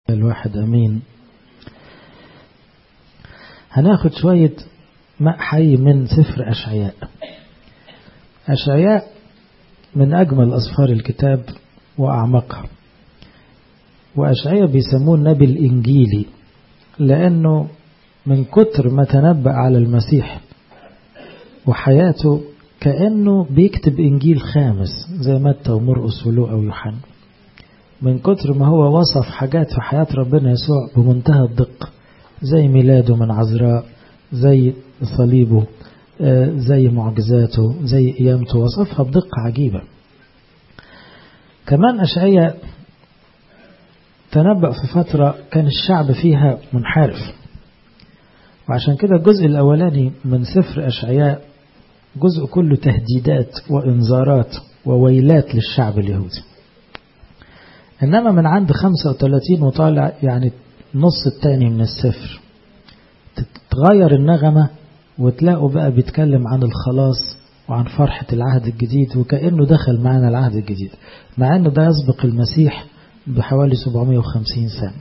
الواحد أمين هناخد شوية ماء حي من سفر أشعياء أشعياء من أجمل أصفار الكتاب وأعمقها وأشعياء بيسموه النبي الإنجيلي لأنه من كتر ما تنبأ على المسيح وحياته كأنه بيكتب إنجيل خامس زي متى ومرقس ولوقا ويوحنا من كتر ما هو وصف حاجات في حياة ربنا يسوع بمنتهى الدقة زي ميلاده من عذراء زي صليبه زي معجزاته زي قيامته وصفها بدقة عجيبة كمان أشعية تنبأ في فترة كان الشعب فيها منحرف وعشان كده الجزء الأولاني من سفر أشعياء جزء كله تهديدات وإنذارات وويلات للشعب اليهودي إنما من عند 35 وطالع يعني نص التاني من السفر تتغير النغمة وتلاقوا بقى بيتكلم عن الخلاص وعن فرحة العهد الجديد وكأنه دخل معنا العهد الجديد مع أنه ده يسبق المسيح بحوالي 750 سنة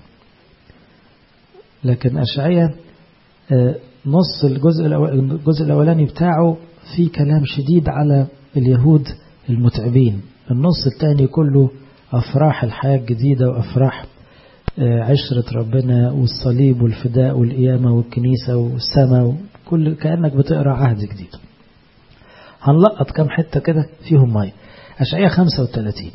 لكن أشعية نص الجزء الجزء الأولاني بتاعه في كلام شديد على اليهود المتعبين النص الثاني كله أفراح الحياة الجديدة وأفراح عشرة ربنا والصليب والفداء والقيامة والكنيسة والسماء كل كأنك بتقرأ عهد جديد هنلقط كم حتة كده فيهم مية أشعية 35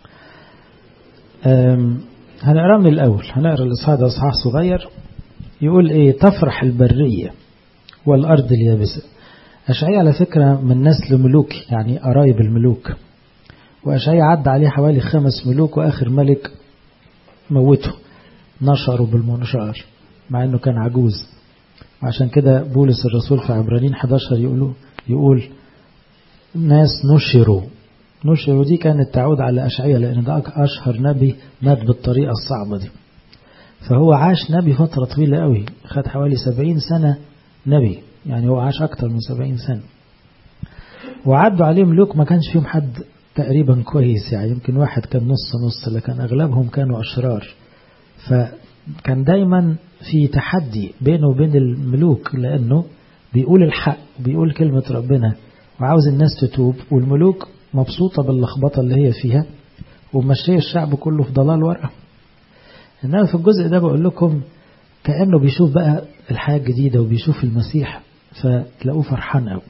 هنقرأ من الأول هنقرأ الإصحاح ده إصحاح صغير يقول إيه تفرح البرية والأرض اليابسة أشعية على فكرة من نسل ملوكي يعني قرايب الملوك وأشعية عدى عليه حوالي خمس ملوك وآخر ملك موته نشره بالمنشار مع أنه كان عجوز وعشان كده بولس الرسول في عبرانيين 11 يقول يقول ناس نشروا نشروا دي كانت تعود على أشعية لأن ده أشهر نبي مات بالطريقة الصعبة دي فهو عاش نبي فترة طويلة قوي خد حوالي 70 سنة نبي يعني هو عاش أكتر من 70 سنة وعدوا عليه ملوك ما كانش فيهم حد تقريبا كويس يعني يمكن واحد كان نص نص لكن أغلبهم كانوا أشرار فكان دايما في تحدي بينه وبين الملوك لأنه بيقول الحق بيقول كلمة ربنا وعاوز الناس تتوب والملوك مبسوطة باللخبطة اللي هي فيها ومشي الشعب كله في ضلال ورقة إنما في الجزء ده بقول لكم كأنه بيشوف بقى الحياة الجديدة وبيشوف المسيح فتلاقوه فرحان قوي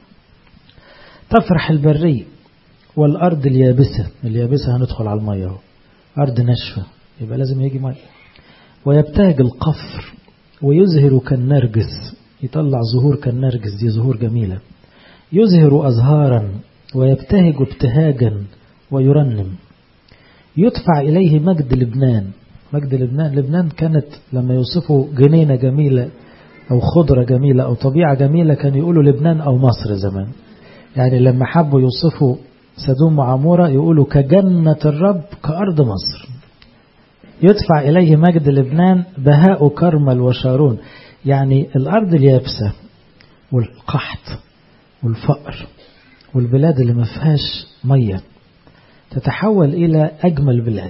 تفرح البرية والأرض اليابسة اليابسة هندخل على المية اهو أرض ناشفة يبقى لازم يجي مية ويبتهج القفر ويزهر كالنرجس يطلع زهور كالنرجس دي زهور جميلة يزهر أزهارا ويبتهج ابتهاجا ويرنم يدفع إليه مجد لبنان مجد لبنان لبنان كانت لما يوصفوا جنينة جميلة أو خضرة جميلة أو طبيعة جميلة كانوا يقولوا لبنان أو مصر زمان يعني لما حبوا يوصفوا سدوم وعمورة يقولوا كجنة الرب كأرض مصر يدفع إليه مجد لبنان بهاء كرمل وشارون يعني الأرض اليابسة والقحط والفقر والبلاد اللي ما فيهاش مية تتحول إلى أجمل بلاد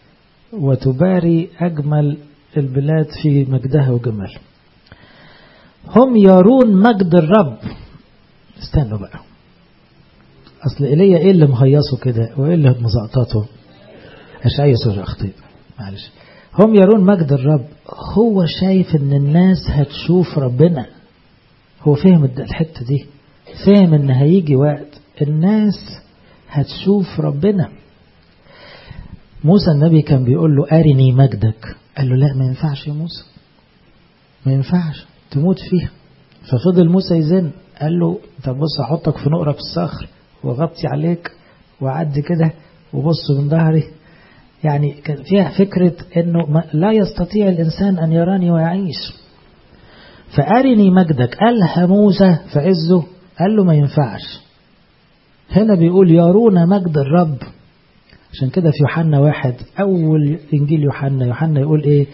وتباري أجمل البلاد في مجدها وجمالها هم يرون مجد الرب استنوا بقى أصل إيليا إيه اللي مهيصه كده وإيه اللي مزقططه أشعية سوري أخطيت معلش هم يرون مجد الرب هو شايف ان الناس هتشوف ربنا هو فهم الحتة دي فهم ان هيجي وقت الناس هتشوف ربنا موسى النبي كان بيقول له أرني مجدك قال له لا ما ينفعش يا موسى ما ينفعش تموت فيها ففضل موسى يزن قال له طب بص احطك في نقرة في الصخر وغطي عليك وعد كده وبص من ظهري يعني كان فيها فكرة انه لا يستطيع الانسان ان يراني ويعيش فأرني مجدك قالها موسى في عزه قال له ما ينفعش هنا بيقول يرون مجد الرب عشان كده في يوحنا واحد أول إنجيل يوحنا يوحنا يقول إيه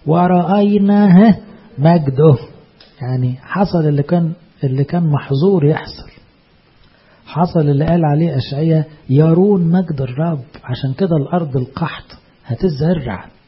ورأينا مجده يعني حصل اللي كان اللي كان محظور يحصل حصل اللي قال عليه أشعية يرون مجد الرب عشان كده الأرض القحط هتزرع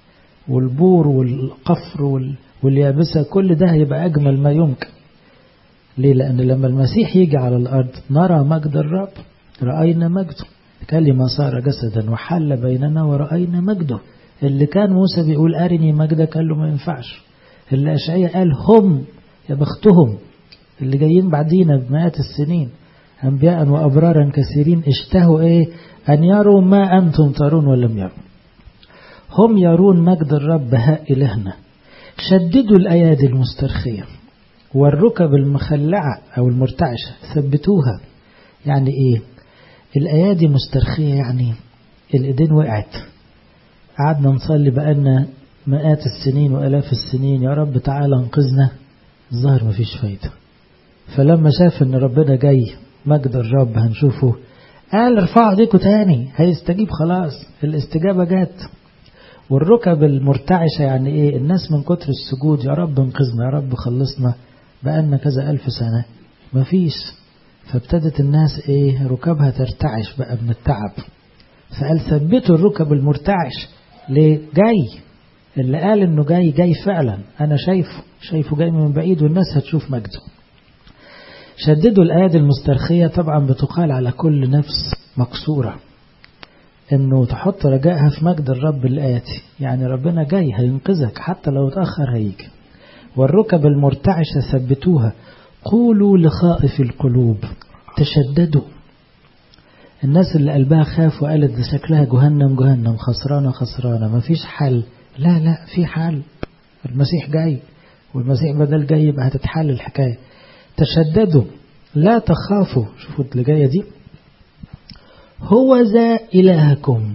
والبور والقفر واليابسة كل ده هيبقى أجمل ما يمكن ليه لأن لما المسيح يجي على الأرض نرى مجد الرب رأينا مجده كلمة صار جسدا وحل بيننا ورأينا مجده اللي كان موسى بيقول أرني مجدك قال له ما ينفعش اللي أشعية قال هم يا بختهم اللي جايين بعدينا بمئات السنين أنبياء وأبرارا كثيرين اشتهوا إيه أن يروا ما أنتم ترون ولم يروا هم يرون مجد الرب ها إلهنا شددوا الأيادي المسترخية والركب المخلعة أو المرتعشة ثبتوها يعني إيه الأيادي مسترخية يعني الإيدين وقعت قعدنا نصلي بقالنا مئات السنين وألاف السنين يا رب تعالى انقذنا الظاهر مفيش فايدة فلما شاف ان ربنا جاي مجد الرب هنشوفه قال ارفعوا ايديكم تاني هيستجيب خلاص الاستجابة جت والركب المرتعشة يعني ايه الناس من كتر السجود يا رب انقذنا يا رب خلصنا بقالنا كذا ألف سنة مفيش فابتدت الناس ايه ركبها ترتعش بقى من التعب فقال ثبتوا الركب المرتعش ليه جاي اللي قال انه جاي جاي فعلا انا شايفه شايفه جاي من بعيد والناس هتشوف مجده شددوا الآيات المسترخية طبعا بتقال على كل نفس مكسورة انه تحط رجائها في مجد الرب الآتي يعني ربنا جاي هينقذك حتى لو اتأخر هيجي والركب المرتعشة ثبتوها قولوا لخائف القلوب تشددوا الناس اللي قلبها خاف وقالت ده شكلها جهنم جهنم خسرانة خسرانة مفيش حل لا لا في حل المسيح جاي والمسيح بدل جاي يبقى هتتحل الحكاية تشددوا لا تخافوا شوفوا اللي جاية دي هو ذا إلهكم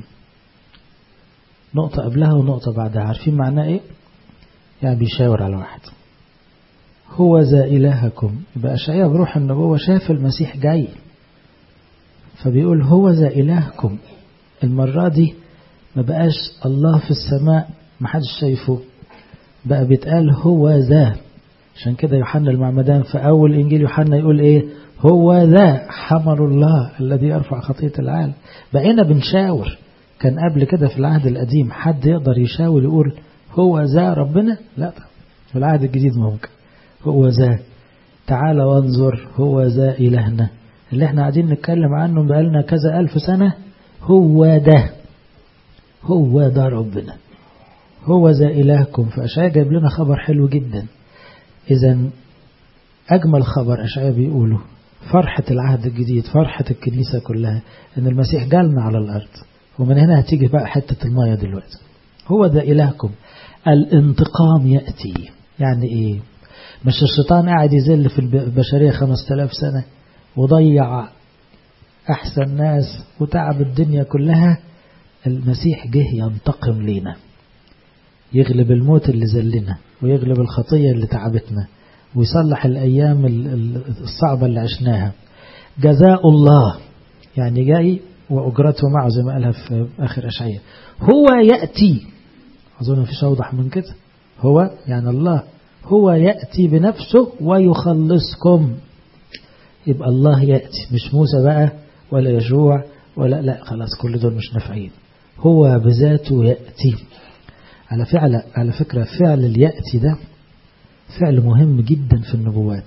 نقطة قبلها ونقطة بعدها عارفين معناه ايه يعني بيشاور على واحد هو ذا إلهكم يبقى أشعياء بروح النبوة شاف المسيح جاي فبيقول هو ذا إلهكم المرة دي ما بقاش الله في السماء ما حدش شايفه بقى بيتقال هو ذا عشان كده يوحنا المعمدان في أول إنجيل يوحنا يقول إيه هو ذا حمل الله الذي يرفع خطية العالم بقينا بنشاور كان قبل كده في العهد القديم حد يقدر يشاور يقول هو ذا ربنا لا في العهد الجديد ممكن هو ذا تعال وانظر هو ذا إلهنا اللي احنا قاعدين نتكلم عنه بقالنا كذا ألف سنة هو ده هو ده ربنا هو ذا إلهكم فأشعياء جايب لنا خبر حلو جدا إذا أجمل خبر أشعياء بيقوله فرحة العهد الجديد فرحة الكنيسة كلها إن المسيح جالنا على الأرض ومن هنا هتيجي بقى حتة المية دلوقتي هو ده إلهكم الانتقام يأتي يعني إيه مش الشيطان قاعد يزل في البشرية خمس تلاف سنة وضيع أحسن ناس وتعب الدنيا كلها المسيح جه ينتقم لينا يغلب الموت اللي زلنا ويغلب الخطية اللي تعبتنا ويصلح الأيام الصعبة اللي عشناها جزاء الله يعني جاي وأجرته معه زي ما قالها في آخر أشعية هو يأتي أظن مفيش أوضح من كده هو يعني الله هو يأتي بنفسه ويخلصكم يبقى الله يأتي مش موسى بقى ولا يشوع ولا لا خلاص كل دول مش نافعين هو بذاته يأتي على فعل على فكرة فعل اليأتي ده فعل مهم جدا في النبوات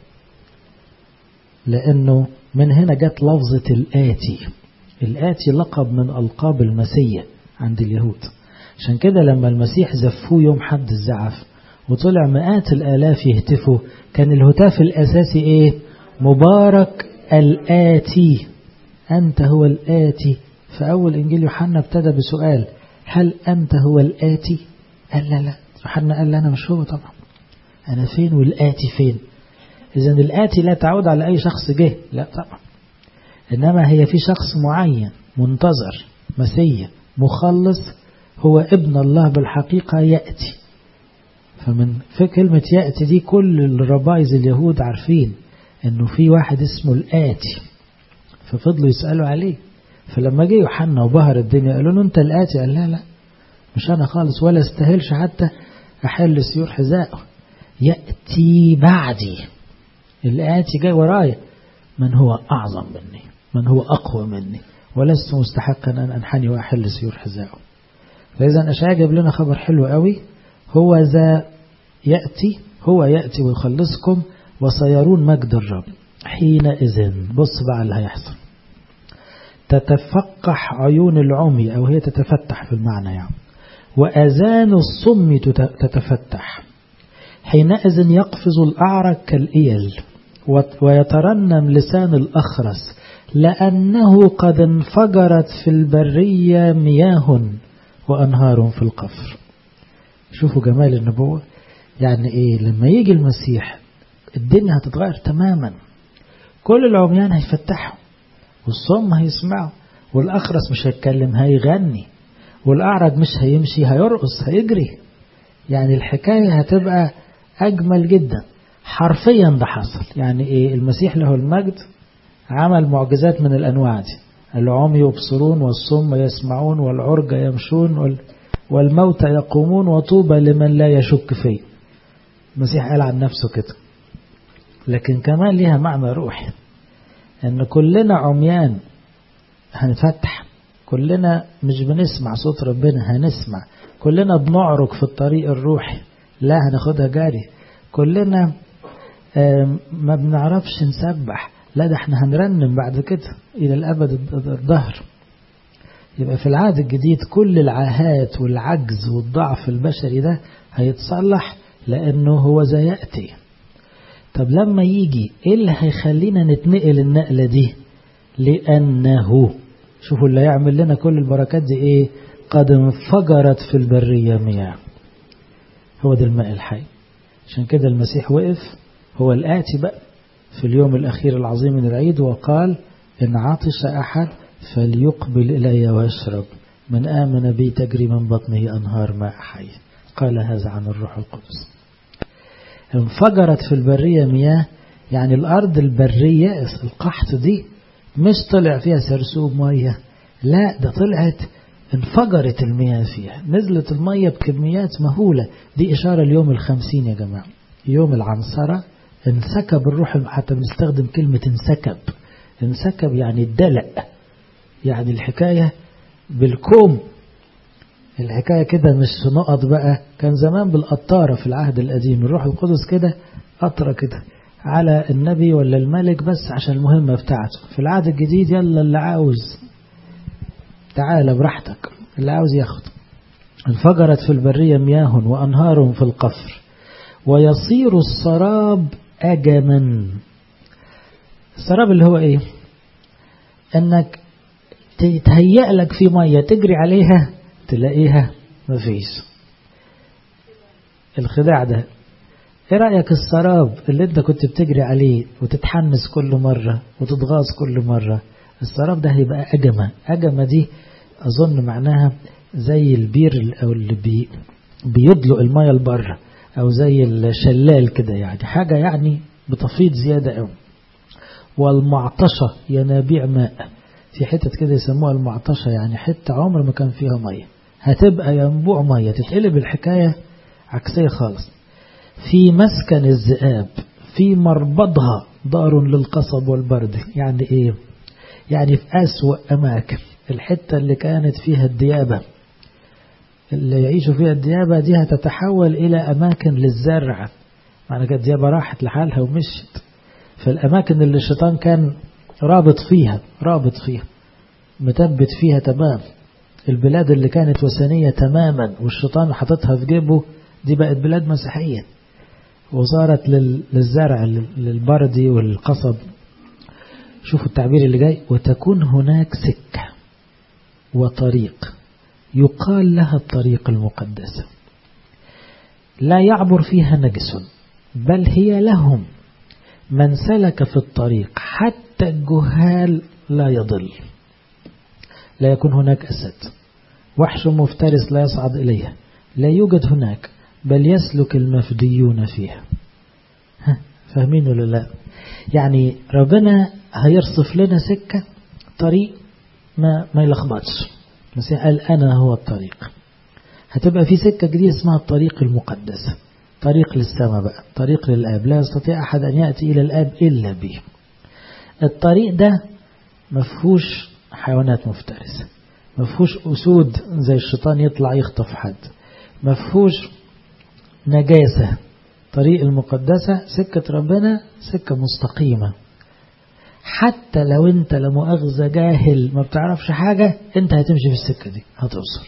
لأنه من هنا جت لفظة الآتي الآتي لقب من ألقاب المسيح عند اليهود عشان كده لما المسيح زفوه يوم حد الزعف وطلع مئات الآلاف يهتفوا كان الهتاف الأساسي إيه مبارك الآتي أنت هو الآتي فأول إنجيل يوحنا ابتدى بسؤال هل أنت هو الآتي قال لا لا يوحنا قال لا أنا مش هو طبعا أنا فين والآتي فين إذا الآتي لا تعود على أي شخص جه لا طبعا إنما هي في شخص معين منتظر مسيح مخلص هو ابن الله بالحقيقة يأتي فمن في كلمة يأتي دي كل الربايز اليهود عارفين انه في واحد اسمه الآتي ففضلوا يسألوا عليه فلما جه يوحنا وبهر الدنيا قالوا له انت الآتي قال لا لا مش انا خالص ولا استاهلش حتى احل سيور حذائه يأتي بعدي الآتي جاي ورايا من هو أعظم مني من هو أقوى مني ولست مستحقا أن أنحني وأحل سيور حذائه فإذا أشعياء جايب لنا خبر حلو قوي هو ذا يأتي هو يأتي ويخلصكم وسيرون مجد الرب حينئذ بص بقى اللي هيحصل تتفقح عيون العمي أو هي تتفتح في المعنى يعني وأذان الصم تتفتح حينئذ يقفز الأعرج كالإيل ويترنم لسان الأخرس لأنه قد انفجرت في البرية مياه وأنهار في القفر شوفوا جمال النبوة يعني إيه لما يجي المسيح الدنيا هتتغير تماما كل العميان هيفتحوا والصم هيسمعوا والأخرس مش هيتكلم هيغني والأعرج مش هيمشي هيرقص هيجري يعني الحكاية هتبقى أجمل جدا حرفيا ده حصل يعني إيه المسيح له المجد عمل معجزات من الأنواع دي العمي يبصرون والصم يسمعون والعرج يمشون وال والموتى يقومون وطوبى لمن لا يشك فيه المسيح قال عن نفسه كده لكن كمان ليها معنى روحي ان كلنا عميان هنفتح كلنا مش بنسمع صوت ربنا هنسمع كلنا بنعرج في الطريق الروحي لا هناخدها جاري كلنا ما بنعرفش نسبح لا ده احنا هنرنم بعد كده الى الابد الظهر يبقى في العهد الجديد كل العاهات والعجز والضعف البشري ده هيتصلح لانه هو زي ياتي طب لما يجي ايه اللي هيخلينا نتنقل النقله دي لانه شوفوا اللي يعمل لنا كل البركات دي ايه قد انفجرت في البريه مياه هو ده الماء الحي عشان كده المسيح وقف هو الآتي بقى في اليوم الأخير العظيم من العيد وقال إن عطش أحد فليقبل إلي ويشرب من آمن بي تجري من بطنه أنهار ماء حي قال هذا عن الروح القدس انفجرت في البرية مياه يعني الأرض البرية القحط دي مش طلع فيها سرسوب مية لا ده طلعت انفجرت المياه فيها نزلت المية بكميات مهولة دي إشارة اليوم الخمسين يا جماعة يوم العنصرة انسكب الروح حتى بنستخدم كلمة انسكب انسكب يعني الدلق يعني الحكاية بالكوم الحكاية كده مش نقط بقى كان زمان بالقطارة في العهد القديم الروح القدس كده قطرة كده على النبي ولا الملك بس عشان المهمة بتاعته في العهد الجديد يلا اللي عاوز تعال براحتك اللي عاوز ياخد انفجرت في البرية مياه وأنهار في القفر ويصير السراب أجما السراب اللي هو ايه انك تتهيأ لك في مية تجري عليها تلاقيها مفيش الخداع ده ايه رأيك السراب اللي انت كنت بتجري عليه وتتحنس كل مرة وتتغاظ كل مرة السراب ده هيبقى أجمة أجمة دي أظن معناها زي البير أو اللي بي بيدلق المية لبره أو زي الشلال كده يعني حاجة يعني بتفيض زيادة قوي والمعطشة ينابيع ماء في حتة كده يسموها المعطشة يعني حتة عمر ما كان فيها مية هتبقى ينبوع مية تتقلب الحكاية عكسية خالص في مسكن الذئاب في مربضها دار للقصب والبرد يعني ايه يعني في أسوأ أماكن الحتة اللي كانت فيها الديابة اللي يعيشوا فيها الديابة دي هتتحول إلى أماكن للزرع معنى كانت الديابة راحت لحالها ومشت فالأماكن اللي الشيطان كان رابط فيها رابط فيها متبت فيها تمام البلاد اللي كانت وثنية تماما والشيطان حاططها في جيبه دي بقت بلاد مسيحية وصارت للزرع للبردي والقصب شوفوا التعبير اللي جاي وتكون هناك سكة وطريق يقال لها الطريق المقدسة لا يعبر فيها نجس بل هي لهم من سلك في الطريق حتى الجهال لا يضل لا يكون هناك أسد وحش مفترس لا يصعد إليها لا يوجد هناك بل يسلك المفديون فيها فاهمين ولا لا يعني ربنا هيرصف لنا سكة طريق ما ما يلخبطش المسيح قال أنا هو الطريق هتبقى في سكة جديدة اسمها الطريق المقدسة طريق للسماء بقى طريق للآب لا يستطيع أحد أن يأتي إلى الآب إلا به الطريق ده مفهوش حيوانات مفترسة ما فيهوش أسود زي الشيطان يطلع يخطف حد ما فيهوش نجاسة طريق المقدسة سكة ربنا سكة مستقيمة حتى لو انت لمؤاخذة جاهل ما بتعرفش حاجة انت هتمشي في السكة دي هتوصل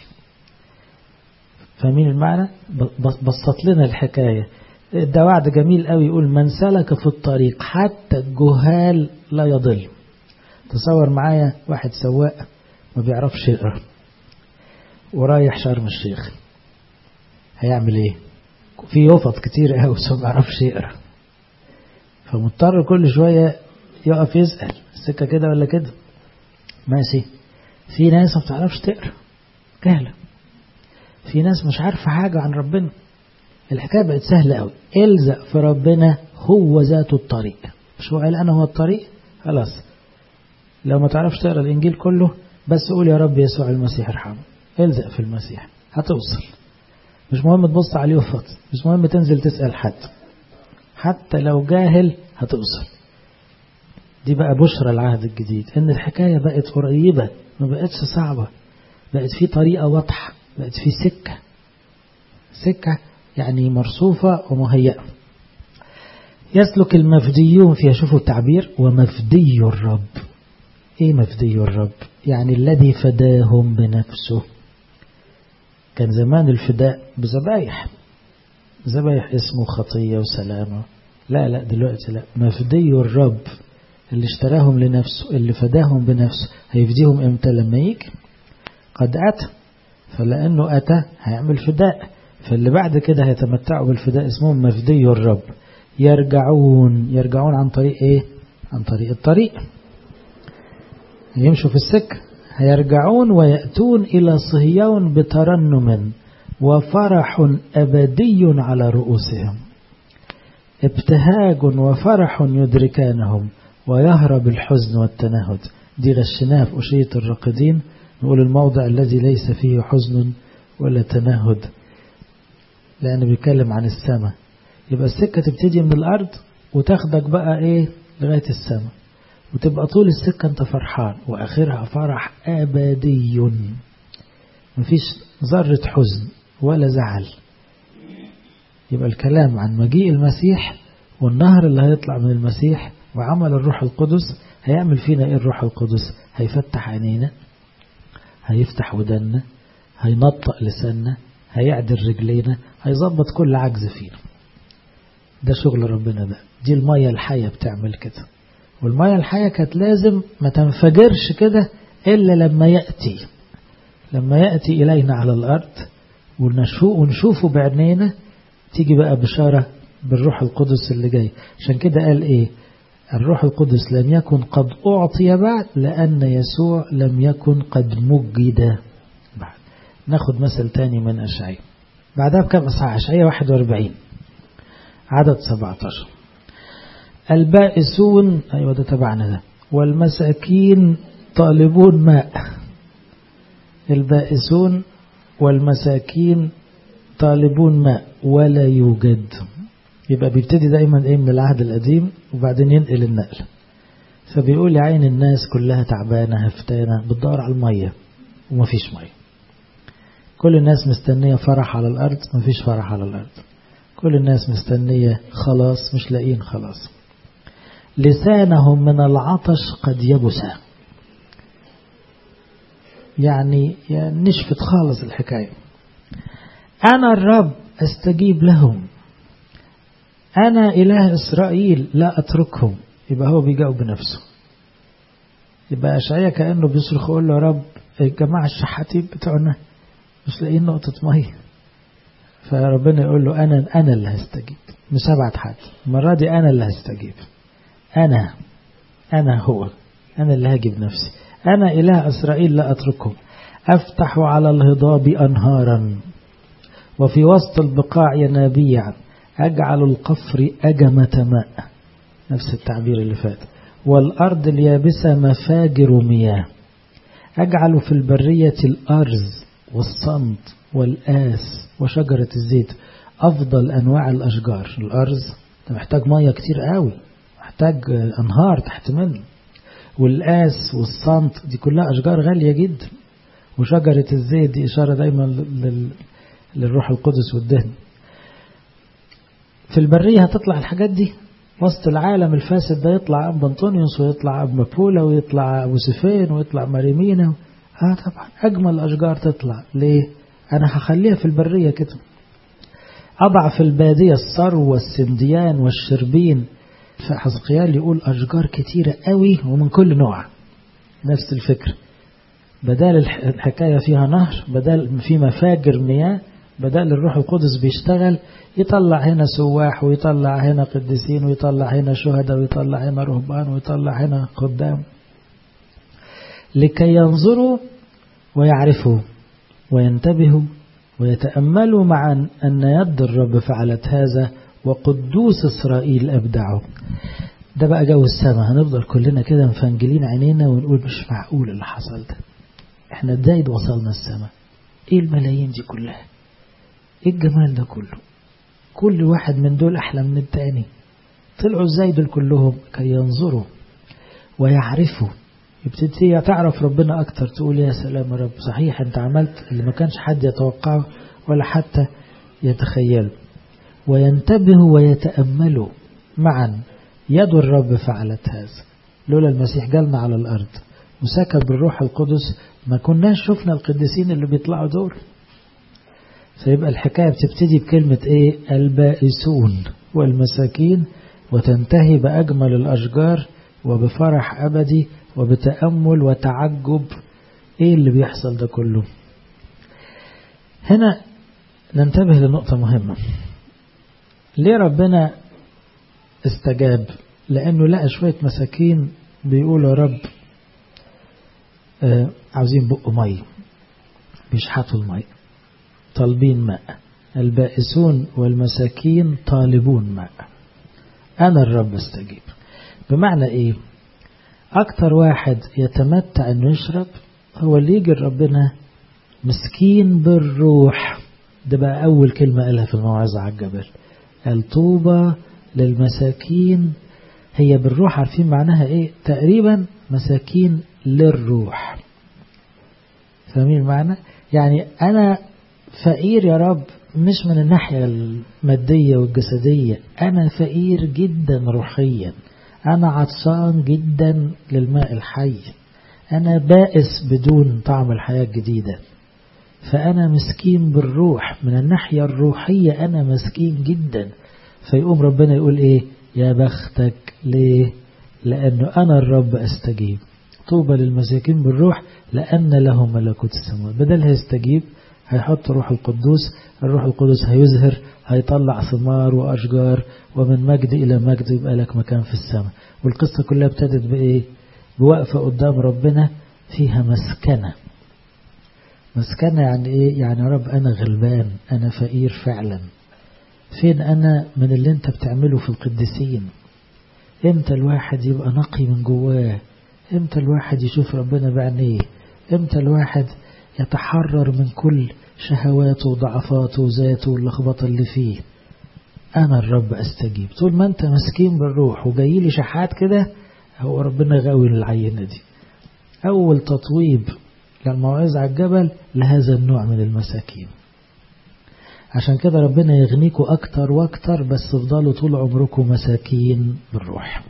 فاهمين المعنى بسط لنا الحكاية ده وعد جميل قوي يقول من سلك في الطريق حتى الجهال لا يضل تصور معايا واحد سواق ما بيعرفش يقرا ورايح شرم الشيخ هيعمل ايه في يفط كتير قوي بس ما بيعرفش يقرا فمضطر كل شويه يقف يسال السكه كده ولا كده ماشي في ناس ما بتعرفش تقرا جهله في ناس مش عارفه حاجه عن ربنا الحكايه بقت سهله قوي الزق في ربنا هو ذات الطريق مش هو قال انا هو الطريق خلاص لو ما تعرفش تقرا الانجيل كله بس قول يا رب يسوع المسيح ارحمه الزق في المسيح هتوصل مش مهم تبص عليه وفط مش مهم تنزل تسأل حد حتى لو جاهل هتوصل دي بقى بشرى العهد الجديد ان الحكاية بقت قريبة ما بقتش صعبة بقت في طريقة واضحة بقت في سكة سكة يعني مرصوفة ومهيئة يسلك المفديون فيها شوفوا التعبير ومفدي الرب ايه مفدي الرب يعني الذي فداهم بنفسه كان زمان الفداء بذبايح ذبايح اسمه خطية وسلامة لا لا دلوقتي لا مفدي الرب اللي اشتراهم لنفسه اللي فداهم بنفسه هيفديهم امتى لما يجي قد أتى فلأنه أتى هيعمل فداء فاللي بعد كده هيتمتعوا بالفداء اسمهم مفدي الرب يرجعون يرجعون عن طريق ايه عن طريق الطريق يمشوا في السكة هيرجعون ويأتون إلى صهيون بترنم وفرح أبدي على رؤوسهم ابتهاج وفرح يدركانهم ويهرب الحزن والتنهد دي غشناها في أشية الراقدين نقول الموضع الذي ليس فيه حزن ولا تنهد لأنه بيتكلم عن السماء يبقى السكة تبتدي من الأرض وتاخدك بقى إيه لغاية السماء وتبقى طول السكة أنت فرحان وآخرها فرح أبدي مفيش ذرة حزن ولا زعل يبقى الكلام عن مجيء المسيح والنهر اللي هيطلع من المسيح وعمل الروح القدس هيعمل فينا ايه الروح القدس هيفتح عينينا هيفتح ودنا هينطق لساننا هيعدل رجلينا هيظبط كل عجز فينا ده شغل ربنا ده دي المية الحية بتعمل كده والمية الحية كانت لازم ما تنفجرش كده إلا لما يأتي لما يأتي إلينا على الأرض ونشوفه بعينينا تيجي بقى بشارة بالروح القدس اللي جاي عشان كده قال إيه الروح القدس لم يكن قد أعطي بعد لأن يسوع لم يكن قد مجد بعد ناخد مثل تاني من أشعية بعدها بكم إصحاح أشعية 41 عدد 17 البائسون أيوة ده تبعنا ده والمساكين طالبون ماء البائسون والمساكين طالبون ماء ولا يوجد يبقى بيبتدي دايما ايه من العهد القديم وبعدين ينقل النقل فبيقول يا عين الناس كلها تعبانة هفتانة بتدور على المية ومفيش مية كل الناس مستنية فرح على الأرض مفيش فرح على الأرض كل الناس مستنية خلاص مش لاقيين خلاص لسانهم من العطش قد يبس يعني, يعني نشفت خالص الحكاية أنا الرب أستجيب لهم أنا إله إسرائيل لا أتركهم يبقى هو بيجاوب بنفسه يبقى أشعية كأنه بيصرخ يقول له يا رب الجماعة الشحاتين بتوعنا مش لاقيين نقطة مية فربنا يقول له أنا أنا اللي هستجيب مش هبعت حد المرة دي أنا اللي هستجيب أنا أنا هو أنا اللي هجيب نفسي أنا إله إسرائيل لا أتركهم أفتح على الهضاب أنهارا وفي وسط البقاع ينابيع أجعل القفر أجمة ماء نفس التعبير اللي فات والأرض اليابسة مفاجر مياه أجعل في البرية الأرز والصمت والآس وشجرة الزيت أفضل أنواع الأشجار الأرز ده محتاج مية كتير قوي محتاج أنهار تحت منه والآس والصمت دي كلها أشجار غالية جدا وشجرة الزيت دي إشارة دايما لل... للروح القدس والدهن في البرية هتطلع الحاجات دي وسط العالم الفاسد ده يطلع أب أنطونيوس ويطلع أب مبولا ويطلع أبو سفين ويطلع ماريمينا اه طبعا أجمل أشجار تطلع ليه أنا هخليها في البرية كده أضع في البادية الصرو والسنديان والشربين فحزقيال يقول أشجار كتيرة قوي ومن كل نوع نفس الفكر بدال الحكاية فيها نهر بدال في مفاجر مياه بدل الروح القدس بيشتغل يطلع هنا سواح ويطلع هنا قديسين ويطلع هنا شهداء ويطلع هنا رهبان ويطلع هنا خدام لكي ينظروا ويعرفوا وينتبهوا ويتأملوا معا أن يد الرب فعلت هذا وقدوس إسرائيل أبدعه ده بقى جو السماء هنفضل كلنا كده مفنجلين عينينا ونقول مش معقول اللي حصل ده احنا ازاي وصلنا السماء ايه الملايين دي كلها ايه الجمال ده كله كل واحد من دول احلى من التاني طلعوا ازاي دول كلهم كي ينظروا ويعرفوا يبتدي تعرف ربنا اكتر تقول يا سلام يا رب صحيح انت عملت اللي ما كانش حد يتوقعه ولا حتى يتخيله وينتبهوا ويتأملوا معا يد الرب فعلت هذا لولا المسيح جالنا على الأرض وسكب بالروح القدس ما كناش شفنا القديسين اللي بيطلعوا دول فيبقى الحكاية بتبتدي بكلمة ايه البائسون والمساكين وتنتهي بأجمل الأشجار وبفرح أبدي وبتأمل وتعجب ايه اللي بيحصل ده كله هنا ننتبه لنقطة مهمة ليه ربنا استجاب لأنه لقى شوية مساكين بيقولوا يا رب آه عاوزين بقوا مية بيشحتوا المية طالبين ماء البائسون والمساكين طالبون ماء أنا الرب استجيب بمعنى إيه أكتر واحد يتمتع أنه يشرب هو اللي يجي ربنا مسكين بالروح ده بقى أول كلمة قالها في الموعظة على الجبل الطوبة للمساكين هي بالروح عارفين معناها ايه تقريبا مساكين للروح فاهمين المعنى يعني انا فقير يا رب مش من الناحية المادية والجسدية انا فقير جدا روحيا انا عطشان جدا للماء الحي انا بائس بدون طعم الحياة الجديدة فأنا مسكين بالروح من الناحية الروحية أنا مسكين جدا فيقوم ربنا يقول إيه يا بختك ليه لأنه أنا الرب أستجيب طوبى للمساكين بالروح لأن لهم ملكوت السماوات بدل هيستجيب هيحط روح القدوس الروح القدس هيزهر هيطلع ثمار وأشجار ومن مجد إلى مجد يبقى لك مكان في السماء والقصة كلها ابتدت بإيه بوقفة قدام ربنا فيها مسكنة مسكنة يعني إيه يعني يا رب أنا غلبان أنا فقير فعلا فين أنا من اللي أنت بتعمله في القديسين إمتى الواحد يبقى نقي من جواه إمتى الواحد يشوف ربنا بعينيه إمتى الواحد يتحرر من كل شهواته وضعفاته وذاته واللخبطة اللي فيه أنا الرب أستجيب طول ما أنت مسكين بالروح وجاي لي شحات كده هو ربنا غاوي العينة دي أول تطويب للموعظة على الجبل لهذا النوع من المساكين عشان كده ربنا يغنيكوا أكتر وأكتر بس افضلوا طول عمركم مساكين بالروح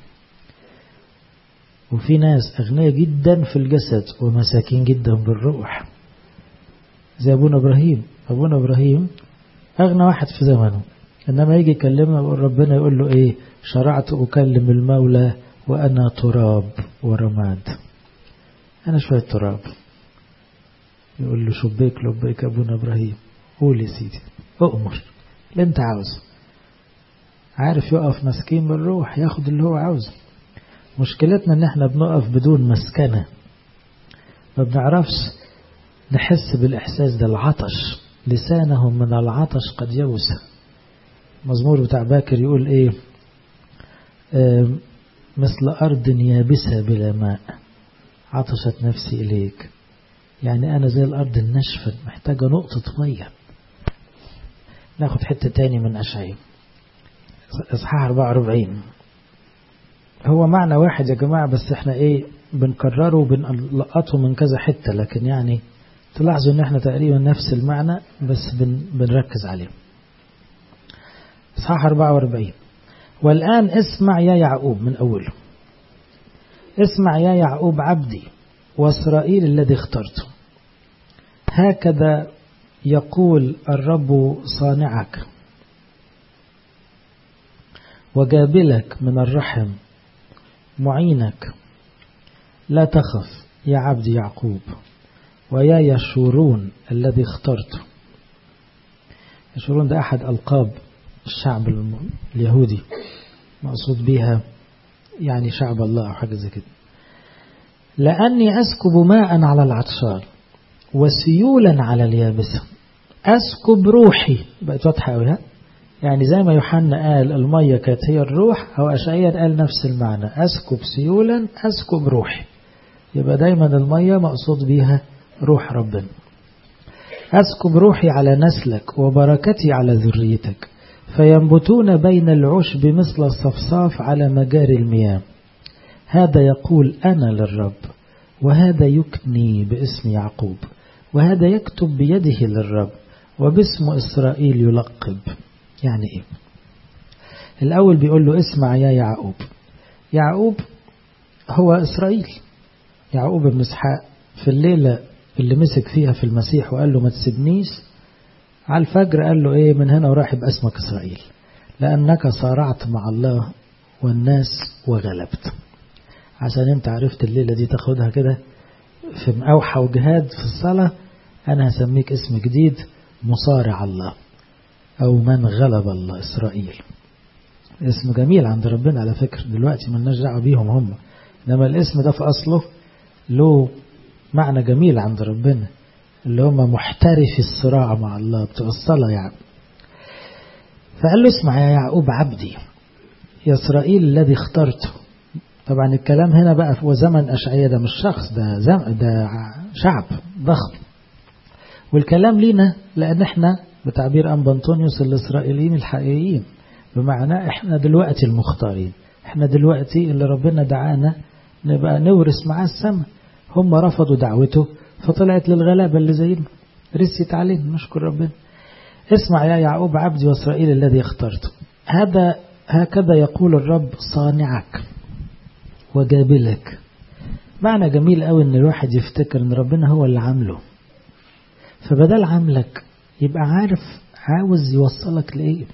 وفي ناس أغنياء جدا في الجسد ومساكين جدا بالروح زي أبونا إبراهيم أبونا إبراهيم أغنى واحد في زمنه إنما يجي يكلمنا يقول ربنا يقول له إيه شرعت أكلم المولى وأنا تراب ورماد أنا شوية تراب يقول له شبيك لبيك أبونا إبراهيم قول يا سيدي أؤمر اللي أنت عاوزه عارف يقف مسكين بالروح ياخد اللي هو عاوزه مشكلتنا ان احنا بنقف بدون مسكنة ما بنعرفش نحس بالإحساس ده العطش لسانهم من العطش قد يوس مزمور بتاع باكر يقول ايه آه مثل أرض يابسة بلا ماء عطشت نفسي إليك يعني أنا زي الأرض الناشفة محتاجة نقطة مية ناخد حتة تاني من أشعيب إصحاح 44 هو معنى واحد يا جماعة بس احنا ايه بنكرره وبنلقطه من كذا حتة لكن يعني تلاحظوا ان احنا تقريبا نفس المعنى بس بن بنركز عليه اصحاح 44 والآن اسمع يا يعقوب من أوله اسمع يا يعقوب عبدي وإسرائيل الذي اخترته هكذا يقول الرب صانعك وجابلك من الرحم معينك لا تخف يا عبد يعقوب ويا يشورون الذي اخترته يشورون ده أحد ألقاب الشعب اليهودي مقصود بها يعني شعب الله أو حاجة زي كده لأني أسكب ماء على العطشان وسيولا على اليابسة أسكب روحي بقت واضحة قوي ها يعني زي ما يوحنا قال المية كانت هي الروح أو أشعيا قال نفس المعنى أسكب سيولا أسكب روحي يبقى دايما المية مقصود بيها روح ربنا أسكب روحي على نسلك وبركتي على ذريتك فينبتون بين العشب مثل الصفصاف على مجاري المياه هذا يقول أنا للرب وهذا يكني باسم يعقوب وهذا يكتب بيده للرب وباسم إسرائيل يلقب يعني إيه الأول بيقول له اسمع يا يعقوب يعقوب هو إسرائيل يعقوب بن إسحاق في الليلة اللي مسك فيها في المسيح وقال له ما تسيبنيش على الفجر قال له ايه من هنا وراح يبقى اسمك اسرائيل لانك صارعت مع الله والناس وغلبت عشان انت عرفت الليلة دي تاخدها كده في اوحى وجهاد في الصلاة انا هسميك اسم جديد مصارع الله او من غلب الله اسرائيل اسم جميل عند ربنا على فكرة دلوقتي ملناش دعوه بيهم هم انما الاسم ده في اصله له معنى جميل عند ربنا اللي هم محترفي الصراع مع الله بتوع الصلاة يعني فقال له اسمع يا يعقوب عبدي يا إسرائيل الذي اخترته طبعا الكلام هنا بقى هو زمن أشعية ده مش شخص ده زم ده شعب ضخم والكلام لينا لأن احنا بتعبير أنبا أنطونيوس الإسرائيليين الحقيقيين بمعنى احنا دلوقتي المختارين احنا دلوقتي اللي ربنا دعانا نبقى نورث معاه السماء هم رفضوا دعوته فطلعت للغلابة اللي زينا رست علينا نشكر ربنا اسمع يا يعقوب عبدي واسرائيل الذي اخترته هذا هكذا يقول الرب صانعك وجابلك معنى جميل قوي ان الواحد يفتكر ان ربنا هو اللي عامله فبدل عاملك يبقى عارف عاوز يوصلك لايه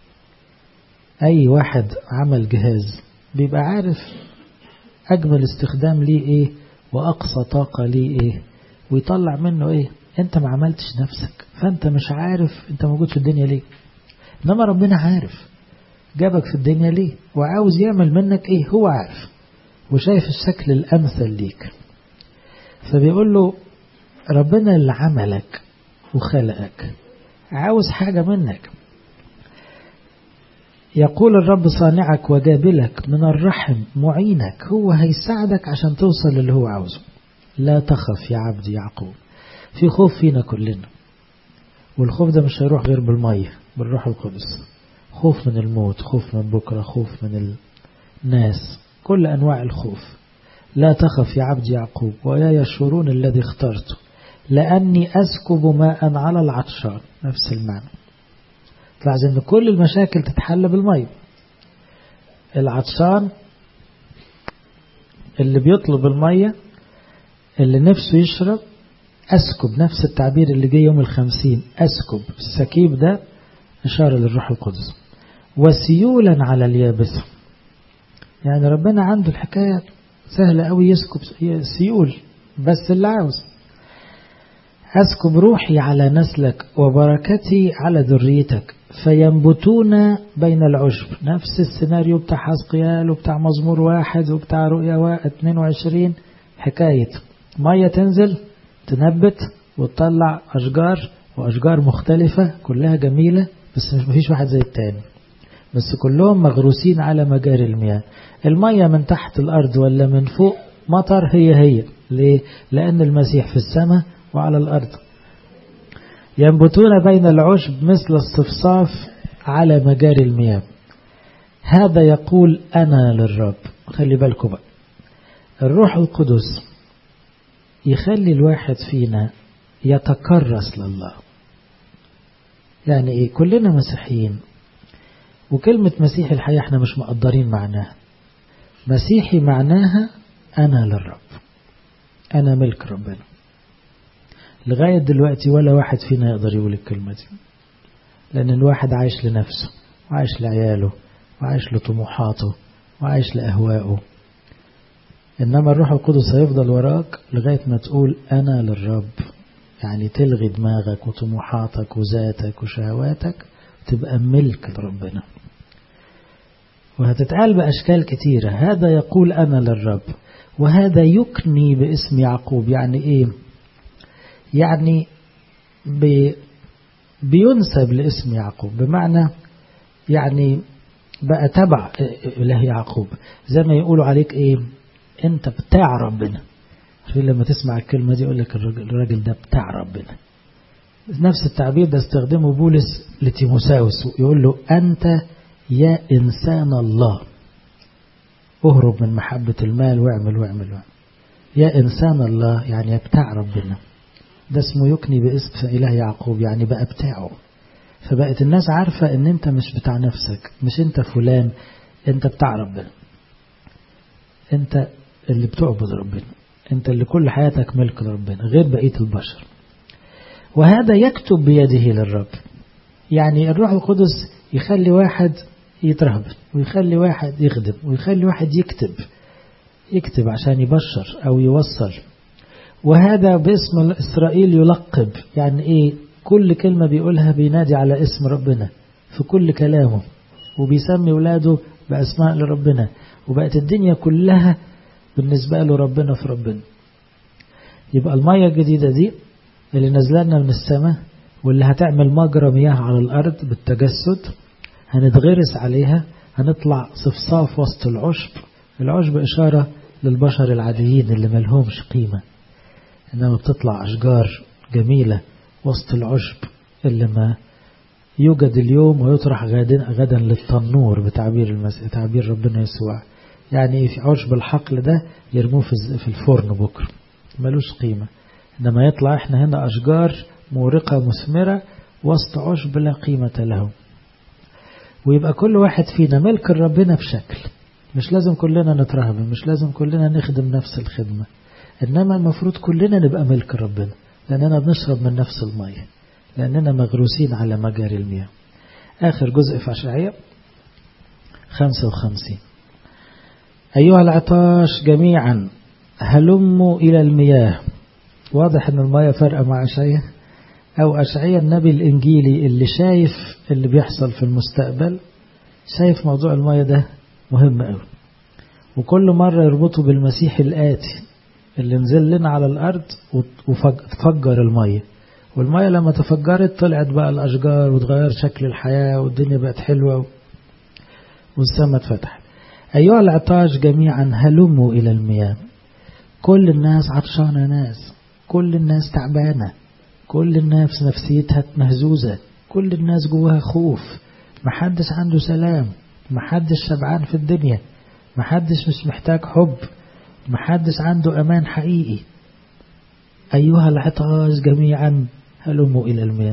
اي واحد عمل جهاز بيبقى عارف اجمل استخدام ليه ايه واقصى طاقة ليه ايه ويطلع منه ايه انت ما عملتش نفسك فانت مش عارف انت موجود في الدنيا ليه انما ربنا عارف جابك في الدنيا ليه وعاوز يعمل منك ايه هو عارف وشايف الشكل الامثل ليك فبيقول له ربنا اللي عملك وخلقك عاوز حاجة منك يقول الرب صانعك وجابلك من الرحم معينك هو هيساعدك عشان توصل للي هو عاوزه لا تخف يا عبدي يعقوب في خوف فينا كلنا والخوف ده مش هيروح غير بالمية بالروح القدس خوف من الموت خوف من بكرة خوف من الناس كل أنواع الخوف لا تخف يا عبد يعقوب ويا يشورون الذي اخترته لأني أسكب ماء على العطشان نفس المعنى تلاحظ أن كل المشاكل تتحل بالمية العطشان اللي بيطلب المية اللي نفسه يشرب أسكب نفس التعبير اللي جه يوم الخمسين أسكب السكيب ده إشارة للروح القدس وسيولا على اليابسة يعني ربنا عنده الحكاية سهلة قوي يسكب سيول بس اللي عاوز أسكب روحي على نسلك وبركتي على ذريتك فينبتون بين العشب نفس السيناريو بتاع حسقيال وبتاع مزمور واحد وبتاع رؤيا 22 حكاية مية تنزل تنبت وتطلع أشجار وأشجار مختلفة كلها جميلة بس مش مفيش واحد زي التاني بس كلهم مغروسين على مجاري المياه المية من تحت الأرض ولا من فوق مطر هي هي ليه؟ لأن المسيح في السماء وعلى الأرض ينبتون بين العشب مثل الصفصاف على مجاري المياه هذا يقول أنا للرب خلي بالكم بقى الروح القدس يخلي الواحد فينا يتكرس لله يعني ايه كلنا مسيحيين وكلمة مسيحي الحقيقة احنا مش مقدرين معناها مسيحي معناها أنا للرب أنا ملك ربنا لغاية دلوقتي ولا واحد فينا يقدر يقول الكلمة دي لأن الواحد عايش لنفسه وعايش لعياله وعايش لطموحاته وعايش لأهوائه إنما الروح القدس هيفضل وراك لغاية ما تقول أنا للرب يعني تلغي دماغك وطموحاتك وذاتك وشهواتك تبقى ملك لربنا وهتتقال بأشكال كتيرة هذا يقول أنا للرب وهذا يكني باسم يعقوب يعني إيه يعني بي بينسب لاسم يعقوب بمعنى يعني بقى تبع إله يعقوب زي ما يقولوا عليك إيه أنت بتاع ربنا في لما تسمع الكلمة دي يقول لك الراجل ده بتاع ربنا نفس التعبير ده استخدمه بولس لتيموساوس يقول له أنت يا إنسان الله اهرب من محبة المال واعمل واعمل واعمل يا إنسان الله يعني بتاع ربنا ده اسمه يكني باسم إله يعقوب يعني بقى بتاعه فبقت الناس عارفة ان انت مش بتاع نفسك مش انت فلان انت بتاع ربنا انت اللي بتعبد ربنا انت اللي كل حياتك ملك لربنا غير بقية البشر وهذا يكتب بيده للرب يعني الروح القدس يخلي واحد يترهبن ويخلي واحد يخدم ويخلي واحد يكتب يكتب عشان يبشر أو يوصل وهذا باسم إسرائيل يلقب يعني إيه كل كلمة بيقولها بينادي على اسم ربنا في كل كلامه وبيسمي ولاده بأسماء لربنا وبقت الدنيا كلها بالنسبة له ربنا في ربنا يبقى المية الجديدة دي اللي نزلنا من السماء واللي هتعمل مجرى مياه على الأرض بالتجسد هنتغرس عليها هنطلع صفصاف وسط العشب العشب إشارة للبشر العاديين اللي ملهمش قيمة إنما بتطلع أشجار جميلة وسط العشب اللي ما يوجد اليوم ويطرح غدا, غدا للتنور بتعبير المس... تعبير ربنا يسوع يعني في عشب الحقل ده يرموه في الفرن بكرة ملوش قيمة إنما يطلع إحنا هنا أشجار مورقة مثمرة وسط عشب لا قيمة له ويبقى كل واحد فينا ملك ربنا بشكل مش لازم كلنا نترهبن مش لازم كلنا نخدم نفس الخدمة إنما المفروض كلنا نبقى ملك ربنا لأننا بنشرب من نفس المية لأننا مغروسين على مجاري المياه آخر جزء في أشعية 55 أيها العطاش جميعا هلموا إلى المياه واضح أن المياه فرقة مع أشعية أو أشعية النبي الإنجيلي اللي شايف اللي بيحصل في المستقبل شايف موضوع المياه ده مهم قوي وكل مرة يربطه بالمسيح الآتي اللي نزل لنا على الأرض وتفجر المية والمية لما تفجرت طلعت بقى الأشجار وتغير شكل الحياة والدنيا بقت حلوة والسماء اتفتحت أيها العطاش جميعا هلموا إلى المياه كل الناس عطشانة ناس كل الناس تعبانة كل الناس نفسيتها مهزوزة كل الناس جواها خوف محدش عنده سلام محدش شبعان في الدنيا محدش مش محتاج حب محدش عنده أمان حقيقي أيها العطاش جميعا هلموا إلى المياه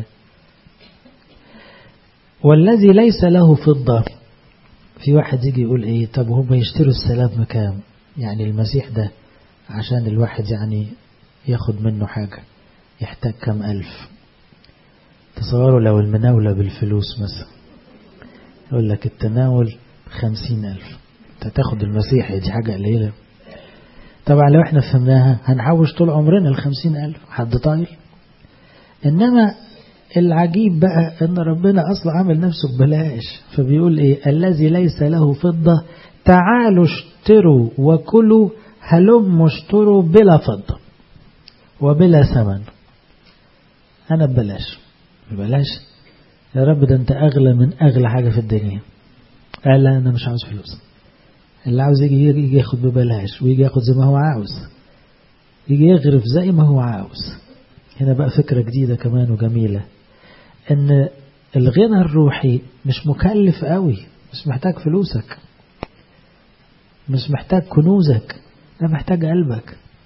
والذي ليس له فضة في واحد يجي يقول ايه طب هم يشتروا السلام مكام يعني المسيح ده عشان الواحد يعني ياخد منه حاجة يحتاج كم ألف تصوروا لو المناولة بالفلوس مثلا يقول لك التناول خمسين ألف انت تاخد المسيح دي حاجة قليلة طبعا لو احنا فهمناها هنحوش طول عمرنا الخمسين ألف حد طايل إنما العجيب بقى ان ربنا اصلا عامل نفسه ببلاش فبيقول ايه الذي ليس له فضة تعالوا اشتروا وكلوا هلم اشتروا بلا فضة وبلا ثمن انا ببلاش ببلاش يا رب ده انت اغلى من اغلى حاجة في الدنيا قال لا انا مش عاوز فلوس اللي عاوز يجي, يجي ياخد ببلاش ويجي ياخد زي ما هو عاوز يجي يغرف زي ما هو عاوز هنا بقى فكرة جديدة كمان وجميلة ان الغنى الروحي مش مكلف قوي مش محتاج فلوسك مش محتاج كنوزك ده محتاج قلبك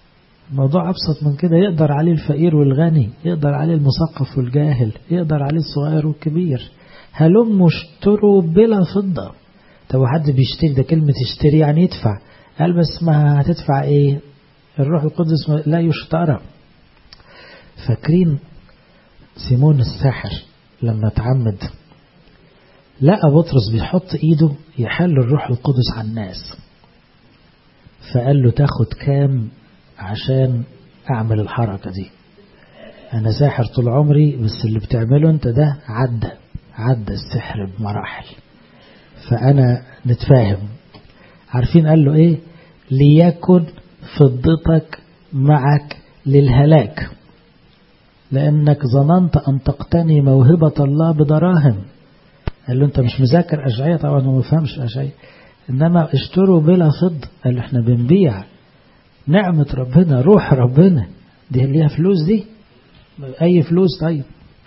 الموضوع أبسط من كده يقدر عليه الفقير والغني يقدر عليه المثقف والجاهل يقدر عليه الصغير والكبير هلم اشتروا بلا فضة طب حد بيشتري ده كلمة اشتري يعني يدفع قال بس ما هتدفع ايه الروح القدس لا يشترى فاكرين سيمون الساحر لما تعمد لقى بطرس بيحط ايده يحل الروح القدس على الناس فقال له تاخد كام عشان اعمل الحركة دي انا ساحر طول عمري بس اللي بتعمله انت ده عدى عدى السحر بمراحل فانا نتفاهم عارفين قال له ايه ليكن فضتك معك للهلاك لانك ظننت ان تقتني موهبة الله بدراهم قال له انت مش مذاكر اشعية طبعا هو ما فهمش اشعية انما اشتروا بلا فضة قال له احنا بنبيع نعمة ربنا روح ربنا دي ليها فلوس دي اي فلوس طيب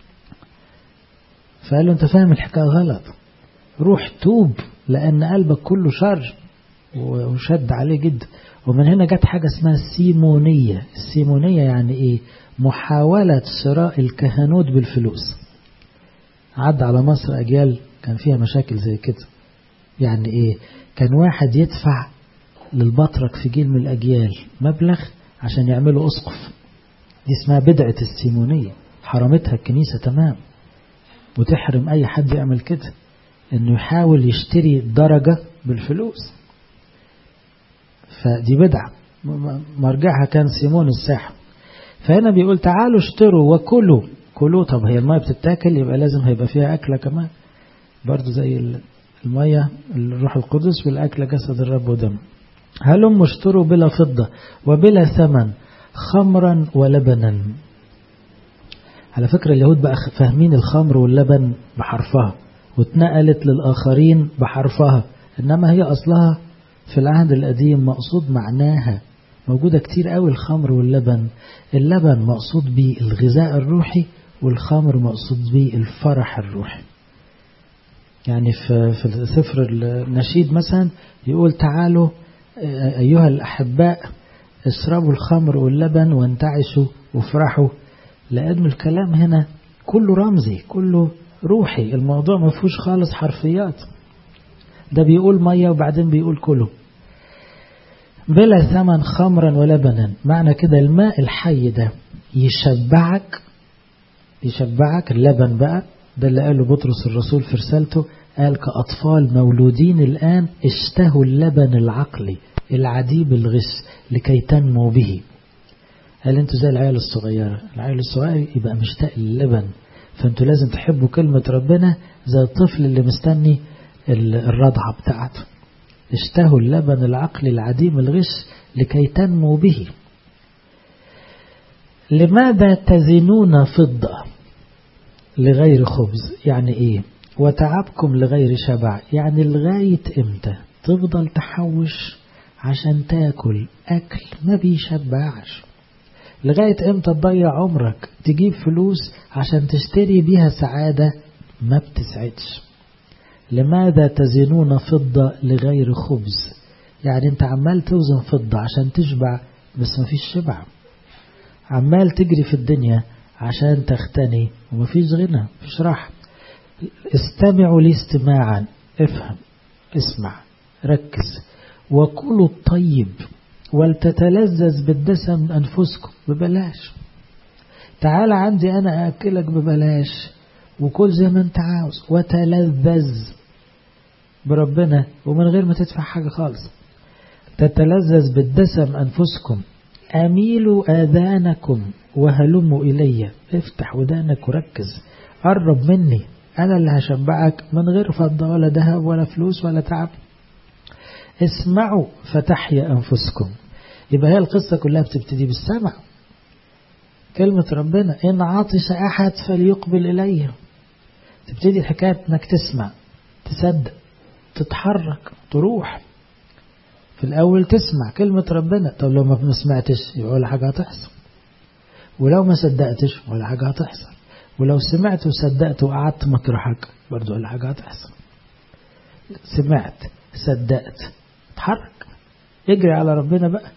فقال له انت فاهم الحكاية غلط روح توب لان قلبك كله شر وشد عليه جدا ومن هنا جت حاجة اسمها السيمونية السيمونية يعني ايه محاولة شراء الكهنوت بالفلوس عدى على مصر أجيال كان فيها مشاكل زي كده يعني ايه كان واحد يدفع للبطرك في جيل من الأجيال مبلغ عشان يعملوا أسقف دي اسمها بدعة السيمونية حرمتها الكنيسة تمام وتحرم أي حد يعمل كده انه يحاول يشتري درجة بالفلوس فدي بدعة مرجعها كان سيمون الساحر فهنا بيقول تعالوا اشتروا وكلوا كلوا طب هي المية بتتاكل يبقى لازم هيبقى فيها أكلة كمان برضو زي المية الروح القدس والأكلة جسد الرب ودم هلم اشتروا بلا فضة وبلا ثمن خمرا ولبنا على فكرة اليهود بقى فاهمين الخمر واللبن بحرفها واتنقلت للآخرين بحرفها إنما هي أصلها في العهد القديم مقصود معناها موجودة كتير قوي الخمر واللبن اللبن مقصود به الغذاء الروحي والخمر مقصود به الفرح الروحي يعني في, في سفر النشيد مثلا يقول تعالوا أيها الأحباء اشربوا الخمر واللبن وانتعشوا وافرحوا لأن الكلام هنا كله رمزي كله روحي الموضوع ما فيهوش خالص حرفيات ده بيقول مية وبعدين بيقول كله بلا ثمن خمرا ولبنا معنى كده الماء الحي ده يشبعك يشبعك اللبن بقى ده اللي قاله بطرس الرسول في رسالته قال كأطفال مولودين الآن اشتهوا اللبن العقلي العديب الغش لكي تنمو به قال انتوا زي العيال الصغيرة العيال الصغير يبقى مشتاق للبن فانتوا لازم تحبوا كلمة ربنا زي الطفل اللي مستني الرضعة بتاعته اشتهوا اللبن العقل العديم الغش لكي تنمو به لماذا تزنون فضة لغير خبز يعني ايه وتعبكم لغير شبع يعني لغاية امتى تفضل تحوش عشان تاكل اكل ما بيشبعش لغاية امتى تضيع عمرك تجيب فلوس عشان تشتري بيها سعادة ما بتسعدش لماذا تزنون فضة لغير خبز يعني انت عمال توزن فضة عشان تشبع بس ما فيش شبع عمال تجري في الدنيا عشان تختني وما فيش غنى فيش راحة استمعوا لي استماعا افهم اسمع ركز وكلوا الطيب ولتتلذذ بالدسم من أنفسكم ببلاش تعال عندي أنا أكلك ببلاش وكل زي ما انت عاوز وتلذذ بربنا ومن غير ما تدفع حاجة خالص تتلذذ بالدسم أنفسكم أميلوا آذانكم وهلموا إلي افتح ودانك وركز قرب مني أنا اللي هشبعك من غير فضة ولا ذهب ولا فلوس ولا تعب اسمعوا فتحيا أنفسكم يبقى هي القصة كلها بتبتدي بالسمع كلمة ربنا إن عطش أحد فليقبل إليه تبتدي الحكاية إنك تسمع تصدق تتحرك تروح في الأول تسمع كلمة ربنا طب لو ما سمعتش يبقى ولا حاجة هتحصل ولو ما صدقتش ولا حاجة هتحصل ولو سمعت وصدقت وقعدت مطرحك برضه ولا حاجة هتحصل سمعت صدقت اتحرك اجري على ربنا بقى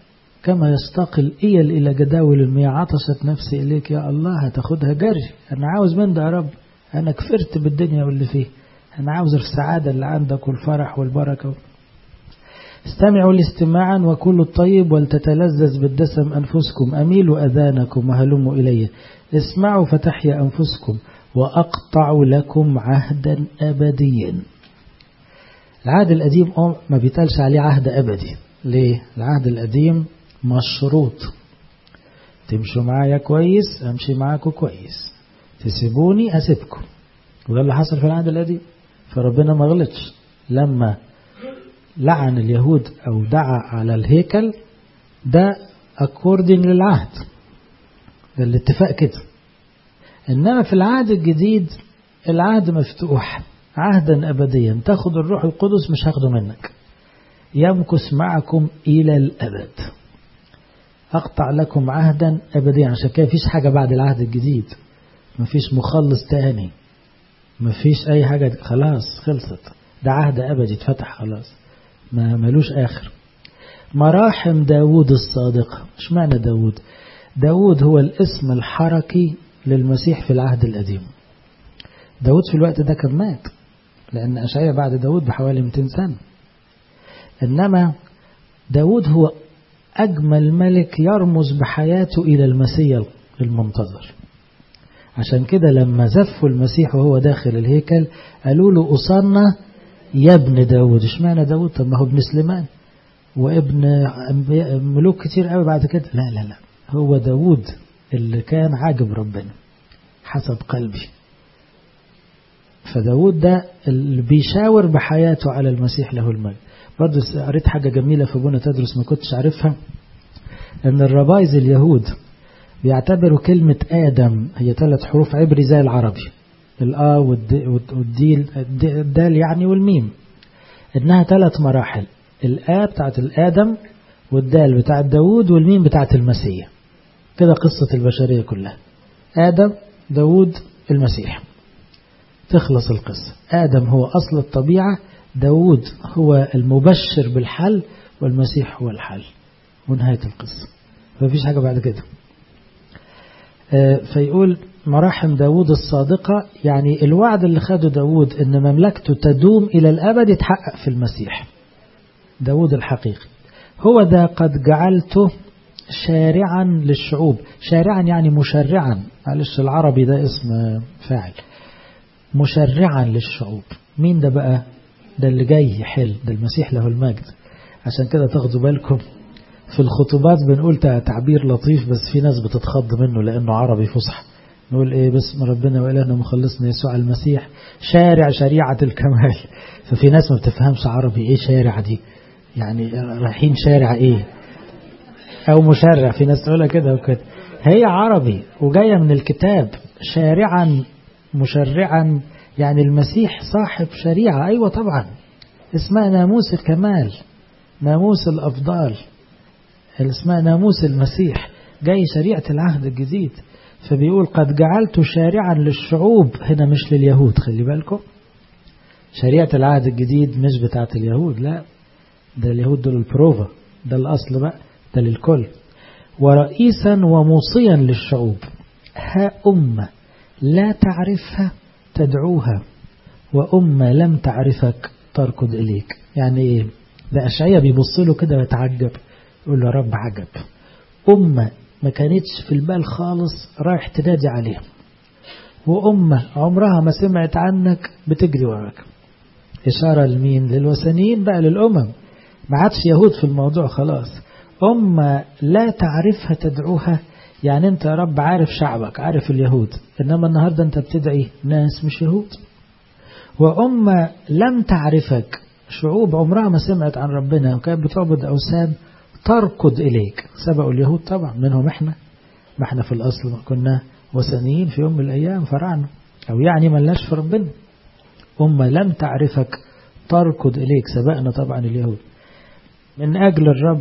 كما يشتاق الإيل إلى جداول المياه عطشت نفسي إليك يا الله هتاخدها جري أنا عاوز من ده يا رب أنا كفرت بالدنيا واللي فيه أنا عاوز السعادة اللي عندك والفرح والبركة استمعوا لاستماعا وكلوا الطيب ولتتلذذ بالدسم أنفسكم أميلوا أذانكم وهلموا إلي اسمعوا فتحيا أنفسكم وأقطع لكم عهدا أبديا العهد القديم ما بيتقالش عليه عهد أبدي ليه؟ العهد القديم مشروط تمشوا معايا كويس أمشي معاكم كويس تسيبوني أسيبكم وده اللي حصل في العهد القديم فربنا ما غلطش لما لعن اليهود أو دعا على الهيكل ده أكوردين للعهد ده الاتفاق كده إنما في العهد الجديد العهد مفتوح عهدا أبديا تاخد الروح القدس مش هاخده منك يمكث معكم إلى الأبد أقطع لكم عهدا أبديا عشان كده مفيش حاجة بعد العهد الجديد مفيش مخلص تاني مفيش أي حاجة خلاص خلصت ده عهد أبدي اتفتح خلاص ما ملوش آخر مراحم داود الصادقة مش معنى داود داود هو الاسم الحركي للمسيح في العهد القديم داود في الوقت ده كان مات لأن أشعيا بعد داود بحوالي 200 سنة إنما داود هو أجمل ملك يرمز بحياته إلى المسيح المنتظر عشان كده لما زفوا المسيح وهو داخل الهيكل قالوا له أصنع يا ابن داود اشمعنى داود طب ما هو ابن سليمان وابن ملوك كتير قوي بعد كده لا لا لا هو داود اللي كان عاجب ربنا حسب قلبي فداود ده اللي بيشاور بحياته على المسيح له المجد برضه قريت حاجة جميلة في بنا تدرس ما كنتش عارفها ان الربايز اليهود بيعتبروا كلمة آدم هي ثلاث حروف عبري زي العربي الآ والديل الدال يعني والميم إنها ثلاث مراحل الآ بتاعت الآدم والدال بتاعت داود والميم بتاعت المسيح كده قصة البشرية كلها آدم داود المسيح تخلص القصة آدم هو أصل الطبيعة داود هو المبشر بالحل والمسيح هو الحل ونهاية القصة فمفيش حاجة بعد كده فيقول مراحم داود الصادقة يعني الوعد اللي خده داود ان مملكته تدوم الى الابد يتحقق في المسيح داود الحقيقي هو ذا قد جعلته شارعا للشعوب شارعا يعني مشرعا معلش العربي ده اسم فاعل مشرعا للشعوب مين ده بقى ده اللي جاي يحل ده المسيح له المجد عشان كده تاخدوا بالكم في الخطوبات بنقول تعبير لطيف بس في ناس بتتخض منه لأنه عربي فصح نقول إيه باسم ربنا وإلهنا مخلصنا يسوع المسيح شارع شريعة الكمال ففي ناس ما بتفهمش عربي إيه شارع دي يعني رايحين شارع إيه أو مشرع في ناس تقولها كده وكده هي عربي وجاية من الكتاب شارعا مشرعا يعني المسيح صاحب شريعة أيوة طبعا اسمها ناموس الكمال ناموس الأفضال اسمها ناموس المسيح جاي شريعة العهد الجديد فبيقول قد جعلت شارعا للشعوب هنا مش لليهود خلي بالكم شريعة العهد الجديد مش بتاعت اليهود لا ده اليهود دول البروفا ده الأصل بقى ده للكل ورئيسا وموصيا للشعوب ها أمة لا تعرفها تدعوها وأمة لم تعرفك تركض إليك يعني إيه ده أشعية بيبص له كده ويتعجب يقول له رب عجب أمة ما كانتش في البال خالص رايح تنادي عليها وأمة عمرها ما سمعت عنك بتجري وراك إشارة لمين للوثنيين بقى للأمم ما عادش يهود في الموضوع خلاص أمة لا تعرفها تدعوها يعني أنت يا رب عارف شعبك عارف اليهود إنما النهاردة أنت بتدعي ناس مش يهود وأمة لم تعرفك شعوب عمرها ما سمعت عن ربنا وكانت بتعبد أوثان تركض إليك سبقوا اليهود طبعا منهم إحنا ما إحنا في الأصل ما كنا وثنيين في يوم من الأيام فرعنا أو يعني ملناش في ربنا أمة لم تعرفك تركض إليك سبقنا طبعا اليهود من أجل الرب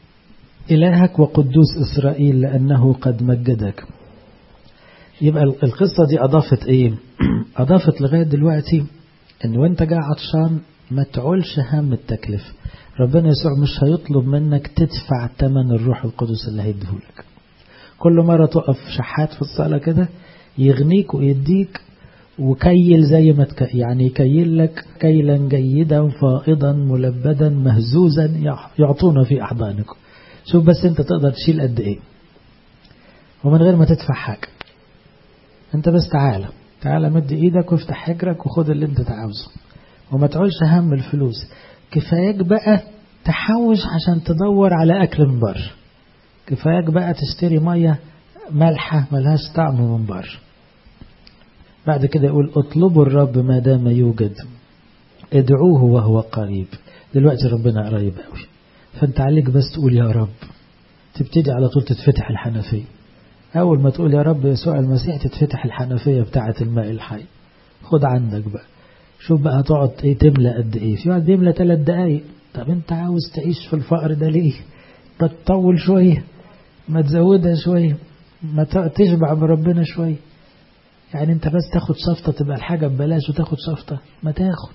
إلهك وقدوس إسرائيل لأنه قد مجدك يبقى القصة دي أضافت إيه أضافت لغاية دلوقتي أن وانت جاي عطشان ما تعولش هم التكلفة ربنا يسوع مش هيطلب منك تدفع ثمن الروح القدس اللي هيديهولك كل مرة تقف شحات في الصلاة كده يغنيك ويديك وكيل زي ما تك... يعني يكيل لك كيلا جيدا فائضا ملبدا مهزوزا يعطونا في أحضانكم شوف بس انت تقدر تشيل قد ايه ومن غير ما تدفع حاجة انت بس تعالى تعالى مد ايدك وافتح حجرك وخد اللي انت عاوزه وما تعولش هم الفلوس كفاياك بقى تحوش عشان تدور على اكل من بره كفاياك بقى تشتري ميه مالحه ملهاش طعم من بره بعد كده يقول اطلبوا الرب ما دام يوجد ادعوه وهو قريب دلوقتي ربنا قريب قوي فانت عليك بس تقول يا رب تبتدي على طول تتفتح الحنفيه أول ما تقول يا رب يسوع المسيح تتفتح الحنفية بتاعة الماء الحي خد عندك بقى شوف بقى هتقعد ايه تملى قد ايه في واحد بيملى ثلاث دقايق طب انت عاوز تعيش في الفقر ده ليه ما تطول شوية ما تزودها شوية ما تشبع بربنا شوية يعني انت بس تاخد شفطة تبقى الحاجة ببلاش وتاخد شفطة ما تاخد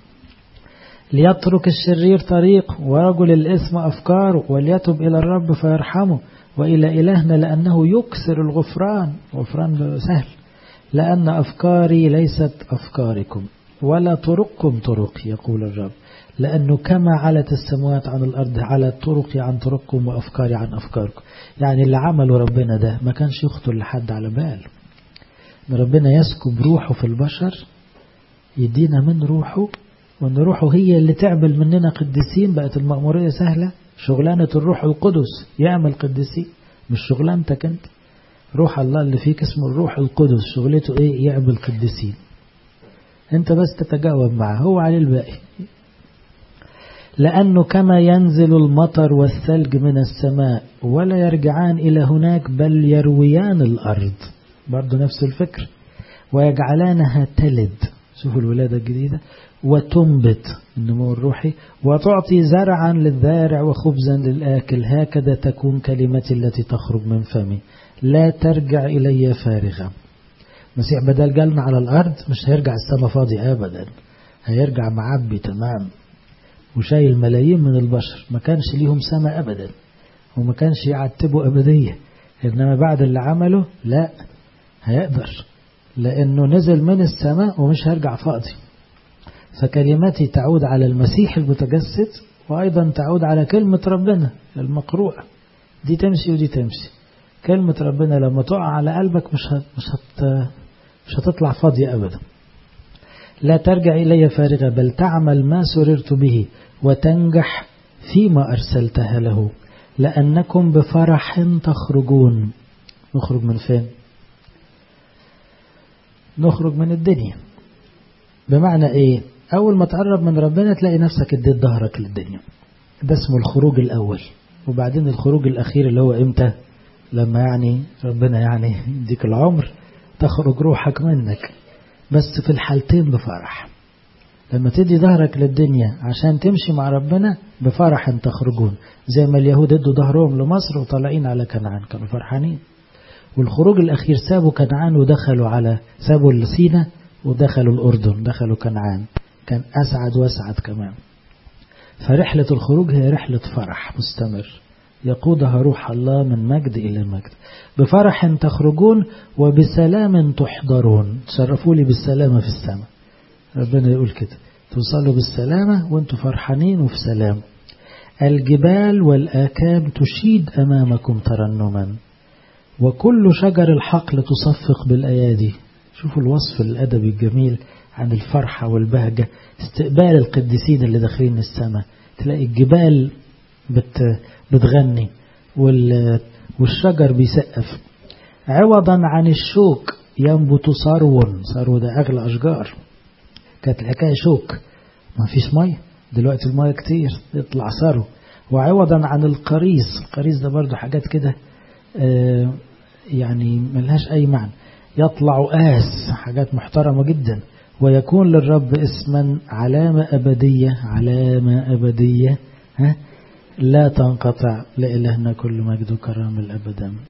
ليترك الشرير طريق ورجل الإثم أفكاره وليتب إلى الرب فيرحمه وإلى إلهنا لأنه يكسر الغفران غفران سهل لأن أفكاري ليست أفكاركم ولا طرقكم طرقي يقول الرب لأنه كما علت السماوات عن الأرض على طرقي عن طرقكم وأفكاري عن أفكاركم يعني اللي عمله ربنا ده ما كانش يخطر لحد على بال ان ربنا يسكب روحه في البشر يدينا من روحه وان روحه هي اللي تعمل مننا قديسين بقت المأمورية سهلة شغلانة الروح القدس يعمل قديسين مش شغلانتك انت روح الله اللي فيك اسمه الروح القدس شغلته ايه يعمل قديسين انت بس تتجاوب معه هو عليه الباقي لأنه كما ينزل المطر والثلج من السماء ولا يرجعان إلى هناك بل يرويان الأرض برضو نفس الفكر ويجعلانها تلد شوفوا الولادة الجديدة وتنبت النمو الروحي وتعطي زرعا للذارع وخبزا للآكل هكذا تكون كلمتي التي تخرج من فمي لا ترجع إلي فارغة مسيح بدل جالنا على الأرض مش هيرجع السما فاضي أبدا هيرجع معبي تمام وشايل ملايين من البشر ما كانش ليهم سما أبدا وما كانش يعتبوا أبدية إنما بعد اللي عمله لا هيقدر لأنه نزل من السماء ومش هيرجع فاضي فكلمتي تعود على المسيح المتجسد وأيضا تعود على كلمة ربنا المقروءة دي تمشي ودي تمشي كلمة ربنا لما تقع على قلبك مش هت مش هت مش هتطلع فاضية أبدا لا ترجع إلي فارغة بل تعمل ما سررت به وتنجح فيما أرسلتها له لأنكم بفرح تخرجون نخرج من فين نخرج من الدنيا بمعنى ايه اول ما تقرب من ربنا تلاقي نفسك اديت ظهرك للدنيا ده اسمه الخروج الاول وبعدين الخروج الاخير اللي هو امتى لما يعني ربنا يعني يديك العمر تخرج روحك منك بس في الحالتين بفرح لما تدي ظهرك للدنيا عشان تمشي مع ربنا بفرح تخرجون زي ما اليهود ادوا ظهرهم لمصر وطالعين على كنعان كانوا فرحانين والخروج الأخير سابوا كنعان ودخلوا على سابوا سينا ودخلوا الأردن دخلوا كنعان كان أسعد وأسعد كمان فرحلة الخروج هي رحلة فرح مستمر يقودها روح الله من مجد إلى مجد بفرح تخرجون وبسلام تحضرون تشرفوا لي بالسلامة في السماء ربنا يقول كده توصلوا بالسلامة وانتم فرحانين وفي سلام الجبال والآكام تشيد أمامكم ترنما وكل شجر الحقل تصفق بالأيادي شوفوا الوصف الأدبي الجميل عن الفرحة والبهجة استقبال القديسين اللي داخلين السماء تلاقي الجبال بت بتغني والشجر بيسقف عوضا عن الشوك ينبت صرو صرو ده أغلى أشجار كانت الحكاية شوك ما فيش مية دلوقتي المية كتير يطلع صرو وعوضا عن القريص القريص ده برضو حاجات كده آه يعني ملهاش أي معنى يطلع آس حاجات محترمة جدا ويكون للرب اسما علامة أبدية علامة أبدية ها لا تنقطع لإلهنا كل مجد وكرام الأبدا